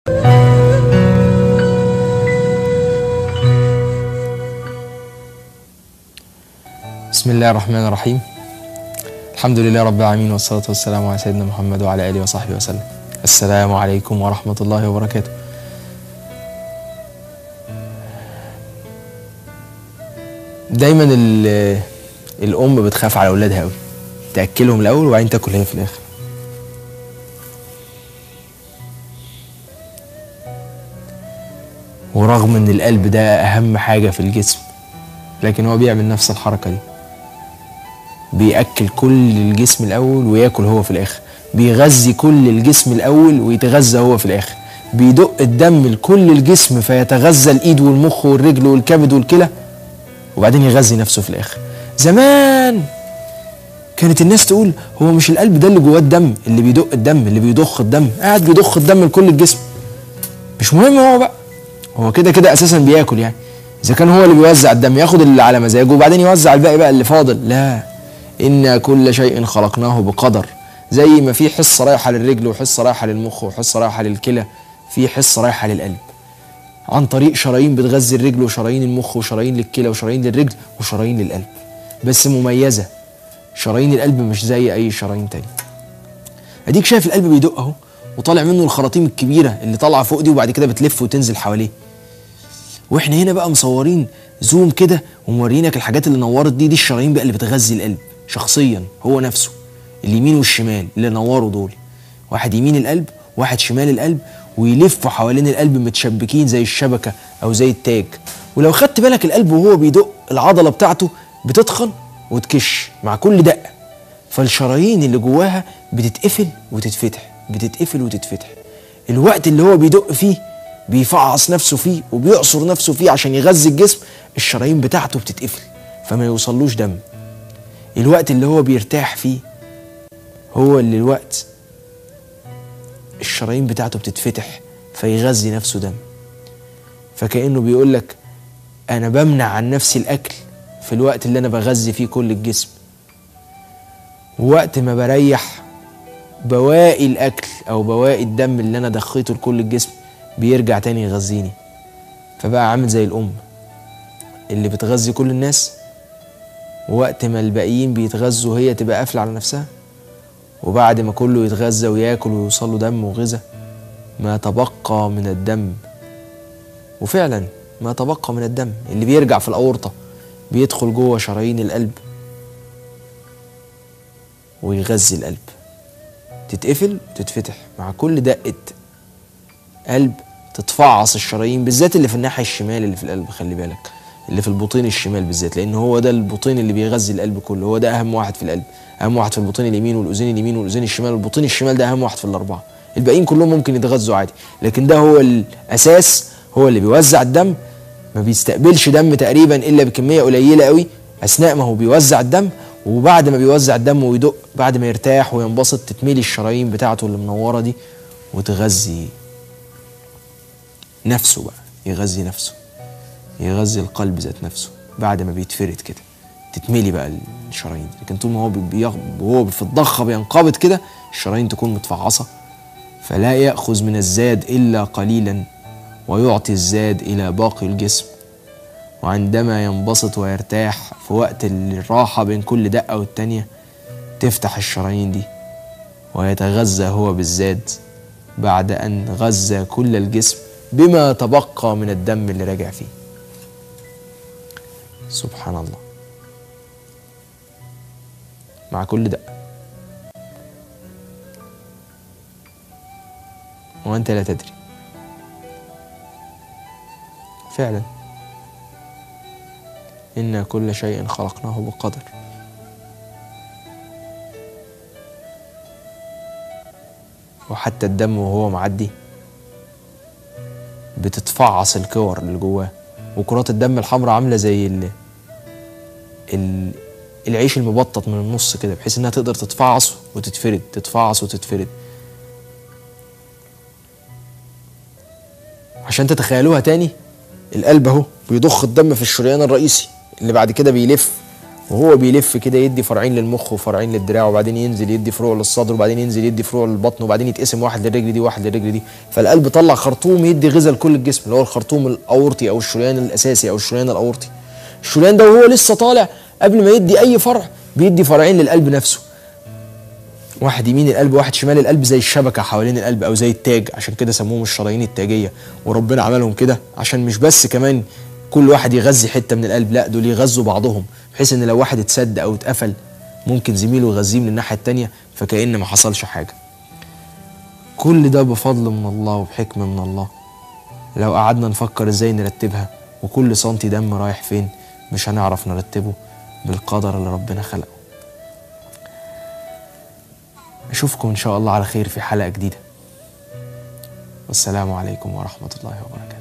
بسم الله الرحمن الرحيم الحمد لله رب العالمين والصلاة والسلام على سيدنا محمد وعلى آله وصحبه وسلم السلام عليكم ورحمة الله وبركاته دايما ال- الأم بتخاف على أولادها أوي تأكلهم الأول وبعدين تاكل هي في الآخر ورغم ان القلب ده اهم حاجة في الجسم لكن هو بيعمل نفس الحركة دي بيأكل كل الجسم الأول وياكل هو في الآخر بيغذي كل الجسم الأول ويتغذى هو في الآخر بيدق الدم لكل الجسم فيتغذى الإيد والمخ والرجل والكبد والكلى وبعدين يغذي نفسه في الآخر زمان كانت الناس تقول هو مش القلب ده اللي جواه الدم اللي بيدق الدم اللي بيضخ الدم قاعد بيضخ الدم لكل الجسم مش مهم هو بقى هو كده كده اساسا بياكل يعني اذا كان هو اللي بيوزع الدم ياخد اللي على مزاجه وبعدين يوزع الباقي بقى اللي فاضل لا ان كل شيء خلقناه بقدر زي ما في حصه رايحه للرجل وحصه رايحه للمخ وحصه رايحه للكلى في حصه رايحه للقلب عن طريق شرايين بتغذي الرجل وشرايين المخ وشرايين للكلى وشرايين للرجل وشرايين للقلب بس مميزه شرايين القلب مش زي اي شرايين تاني اديك شايف القلب بيدق اهو وطالع منه الخراطيم الكبيره اللي طالعه فوق دي وبعد كده بتلف وتنزل حواليه واحنا هنا بقى مصورين زوم كده ومورينك الحاجات اللي نورت دي دي الشرايين بقى اللي بتغذي القلب شخصيا هو نفسه اليمين والشمال اللي نوروا دول واحد يمين القلب واحد شمال القلب ويلفوا حوالين القلب متشبكين زي الشبكه او زي التاج ولو خدت بالك القلب وهو بيدق العضله بتاعته بتتخن وتكش مع كل دقه فالشرايين اللي جواها بتتقفل وتتفتح بتتقفل وتتفتح الوقت اللي هو بيدق فيه بيفعص نفسه فيه وبيعصر نفسه فيه عشان يغذي الجسم الشرايين بتاعته بتتقفل فما يوصلوش دم الوقت اللي هو بيرتاح فيه هو اللي الوقت الشرايين بتاعته بتتفتح فيغذي نفسه دم فكأنه بيقول لك أنا بمنع عن نفسي الأكل في الوقت اللي أنا بغذي فيه كل الجسم ووقت ما بريح بواقي الأكل أو بواقي الدم اللي أنا ضخيته لكل الجسم بيرجع تاني يغذيني فبقى عامل زي الأم اللي بتغذي كل الناس ووقت ما الباقيين بيتغذوا هي تبقى قافلة على نفسها وبعد ما كله يتغذى وياكل ويوصل له دم وغذاء ما تبقى من الدم وفعلا ما تبقى من الدم اللي بيرجع في الأورطة بيدخل جوه شرايين القلب ويغذي القلب تتقفل وتتفتح مع كل دقة قلب تتفعص الشرايين بالذات اللي في الناحية الشمال اللي في القلب خلي بالك اللي في البطين الشمال بالذات لأن هو ده البطين اللي بيغذي القلب كله هو ده أهم واحد في القلب أهم واحد في البطين اليمين والأذين اليمين والأذين الشمال والبطين الشمال ده أهم واحد في الأربعة الباقيين كلهم ممكن يتغذوا عادي لكن ده هو الأساس هو اللي بيوزع الدم ما بيستقبلش دم تقريبا إلا بكمية قليلة قوي أثناء ما هو بيوزع الدم وبعد ما بيوزع الدم ويدق بعد ما يرتاح وينبسط تتملي الشرايين بتاعته اللي منوره دي وتغذي نفسه بقى يغذي نفسه يغذي القلب ذات نفسه بعد ما بيتفرد كده تتملي بقى الشرايين دي لكن طول ما هو بيغ... وهو في الضخه بينقبض كده الشرايين تكون متفعصه فلا ياخذ من الزاد الا قليلا ويعطي الزاد الى باقي الجسم وعندما ينبسط ويرتاح في وقت الراحة بين كل دقة والتانية تفتح الشرايين دي ويتغذى هو بالزاد بعد أن غذى كل الجسم بما تبقى من الدم اللي راجع فيه سبحان الله مع كل دقة وأنت لا تدري فعلا إنا كل شيء خلقناه بقدر وحتى الدم وهو معدي بتتفعص الكور اللي جواه وكرات الدم الحمراء عاملة زي ال... ال... العيش المبطط من النص كده بحيث انها تقدر تتفعص وتتفرد تتفعص وتتفرد عشان تتخيلوها تاني القلب اهو بيضخ الدم في الشريان الرئيسي اللي بعد كده بيلف وهو بيلف كده يدي فرعين للمخ وفرعين للدراع وبعدين ينزل يدي فروع للصدر وبعدين ينزل يدي فروع للبطن وبعدين يتقسم واحد للرجل دي واحد للرجل دي فالقلب طلع خرطوم يدي غذاء لكل الجسم اللي هو الخرطوم الاورطي او الشريان الاساسي او الشريان الاورطي الشريان ده وهو لسه طالع قبل ما يدي اي فرع بيدي فرعين للقلب نفسه واحد يمين القلب واحد شمال القلب زي الشبكه حوالين القلب او زي التاج عشان كده سموهم الشرايين التاجيه وربنا عملهم كده عشان مش بس كمان كل واحد يغذي حته من القلب لا دول يغذوا بعضهم بحيث ان لو واحد اتسد او اتقفل ممكن زميله يغذيه من الناحيه التانيه فكأن ما حصلش حاجه كل ده بفضل من الله وبحكمه من الله لو قعدنا نفكر ازاي نرتبها وكل سنتي دم رايح فين مش هنعرف نرتبه بالقدر اللي ربنا خلقه اشوفكم ان شاء الله على خير في حلقه جديده والسلام عليكم ورحمه الله وبركاته